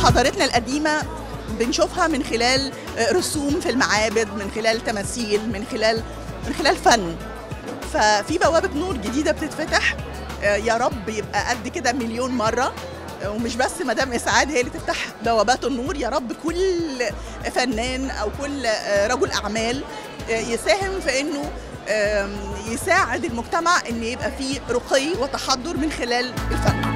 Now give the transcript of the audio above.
حضارتنا القديمه بنشوفها من خلال رسوم في المعابد من خلال تماثيل من خلال من خلال فن ففي بوابه نور جديده بتتفتح يا رب يبقى قد كده مليون مره ومش بس مدام اسعاد هي اللي تفتح بوابات النور يا رب كل فنان او كل رجل اعمال يساهم في انه يساعد المجتمع ان يبقى فيه رقي وتحضر من خلال الفن